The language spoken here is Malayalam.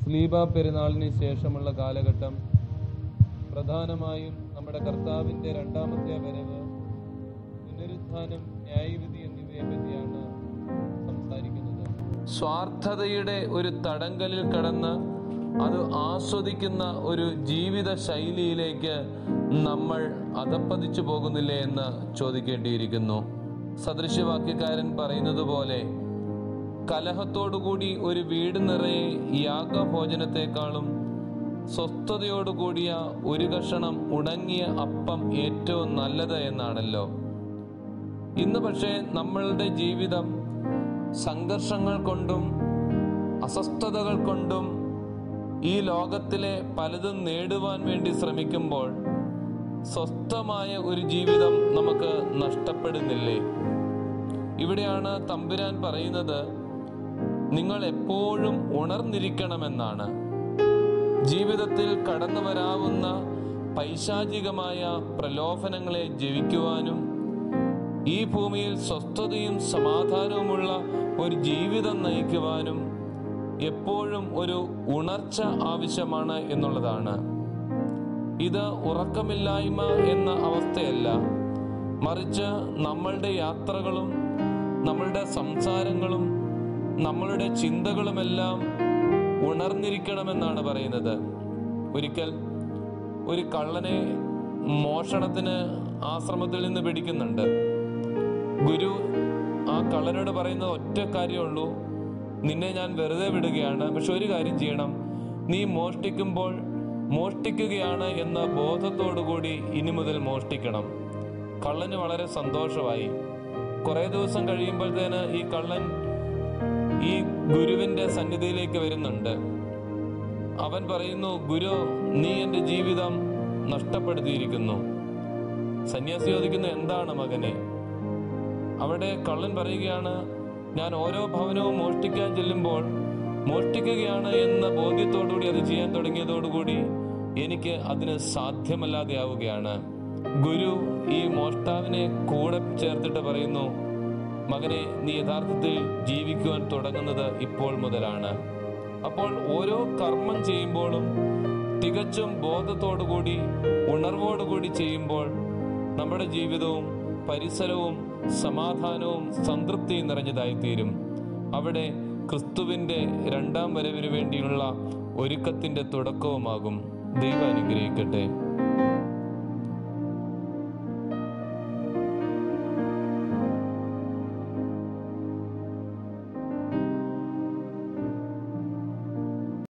സ്ലീബ പെരുന്നാളിന് ശേഷമുള്ള കാലഘട്ടം പ്രധാനമായും നമ്മുടെ കർത്താവിൻ്റെ രണ്ടാമത്തെ വരവ് പുനരുത്ഥാനം ന്യായവിധി എന്നിവയെ പറ്റിയാണ് സംസാരിക്കുന്നത് സ്വാർത്ഥതയുടെ ഒരു തടങ്കലിൽ കടന്ന് അത് ആസ്വദിക്കുന്ന ഒരു ജീവിത ശൈലിയിലേക്ക് നമ്മൾ അധപ്പതിച്ചു പോകുന്നില്ലേ എന്ന് ചോദിക്കേണ്ടിയിരിക്കുന്നു സദൃശ്യവാക്യക്കാരൻ പറയുന്നത് പോലെ കലഹത്തോടുകൂടി ഒരു വീട് നിറയെ യാഗഭോജനത്തെക്കാളും സ്വസ്ഥതയോടുകൂടിയ ഒരു കഷണം ഉണങ്ങിയ അപ്പം ഏറ്റവും നല്ലത് എന്നാണല്ലോ ഇന്ന് പക്ഷേ നമ്മളുടെ ജീവിതം സംഘർഷങ്ങൾ കൊണ്ടും അസ്വസ്ഥതകൾ കൊണ്ടും ഈ ലോകത്തിലെ പലതും നേടുവാൻ വേണ്ടി ശ്രമിക്കുമ്പോൾ സ്വസ്ഥമായ ഒരു ജീവിതം നമുക്ക് നഷ്ടപ്പെടുന്നില്ലേ ഇവിടെയാണ് തമ്പുരാൻ പറയുന്നത് നിങ്ങൾ എപ്പോഴും ഉണർന്നിരിക്കണമെന്നാണ് ജീവിതത്തിൽ കടന്നു വരാവുന്ന പൈശാചികമായ പ്രലോഭനങ്ങളെ ജയിക്കുവാനും ഈ ഭൂമിയിൽ സ്വസ്ഥതയും സമാധാനവുമുള്ള ഒരു ജീവിതം നയിക്കുവാനും എപ്പോഴും ഒരു ഉണർച്ച ആവശ്യമാണ് എന്നുള്ളതാണ് ഇത് ഉറക്കമില്ലായ്മ എന്ന അവസ്ഥയല്ല മറിച്ച് നമ്മളുടെ യാത്രകളും നമ്മളുടെ സംസാരങ്ങളും നമ്മളുടെ ചിന്തകളുമെല്ലാം ഉണർന്നിരിക്കണമെന്നാണ് പറയുന്നത് ഒരിക്കൽ ഒരു കള്ളനെ മോഷണത്തിന് ആശ്രമത്തിൽ നിന്ന് പിടിക്കുന്നുണ്ട് ഗുരു ആ കള്ളനോട് പറയുന്ന ഒറ്റ കാര്യമുള്ളൂ നിന്നെ ഞാൻ വെറുതെ വിടുകയാണ് പക്ഷെ ഒരു കാര്യം ചെയ്യണം നീ മോഷ്ടിക്കുമ്പോൾ മോഷ്ടിക്കുകയാണ് എന്ന ബോധത്തോടുകൂടി ഇനി മുതൽ മോഷ്ടിക്കണം കള്ളന് വളരെ സന്തോഷമായി കുറെ ദിവസം കഴിയുമ്പോഴത്തേന് ഈ കള്ളൻ ഈ ഗുരുവിന്റെ സന്നിധിയിലേക്ക് വരുന്നുണ്ട് അവൻ പറയുന്നു ഗുരു നീ എൻ്റെ ജീവിതം നഷ്ടപ്പെടുത്തിയിരിക്കുന്നു സന്യാസി ചോദിക്കുന്നു എന്താണ് മകനെ അവിടെ കള്ളൻ പറയുകയാണ് ഞാൻ ഓരോ ഭവനവും മോഷ്ടിക്കാൻ ചെല്ലുമ്പോൾ മോഷ്ടിക്കുകയാണ് എന്ന ബോധ്യത്തോടുകൂടി അത് ചെയ്യാൻ തുടങ്ങിയതോടുകൂടി എനിക്ക് അതിന് സാധ്യമല്ലാതെ ആവുകയാണ് ഗുരു ഈ മോഷ്ടാവിനെ കൂടെ ചേർത്തിട്ട് പറയുന്നു മകനെ നീ യഥാർത്ഥത്തിൽ ജീവിക്കുവാൻ തുടങ്ങുന്നത് ഇപ്പോൾ മുതലാണ് അപ്പോൾ ഓരോ കർമ്മം ചെയ്യുമ്പോഴും തികച്ചും ബോധത്തോടുകൂടി ഉണർവോടുകൂടി ചെയ്യുമ്പോൾ നമ്മുടെ ജീവിതവും പരിസരവും സമാധാനവും സംതൃപ്തിയും നിറഞ്ഞതായി തീരും അവിടെ ക്രിസ്തുവിന്റെ രണ്ടാം വരവിന് വേണ്ടിയുള്ള ഒരുക്കത്തിന്റെ തുടക്കവുമാകും ദൈവം അനുഗ്രഹിക്കട്ടെ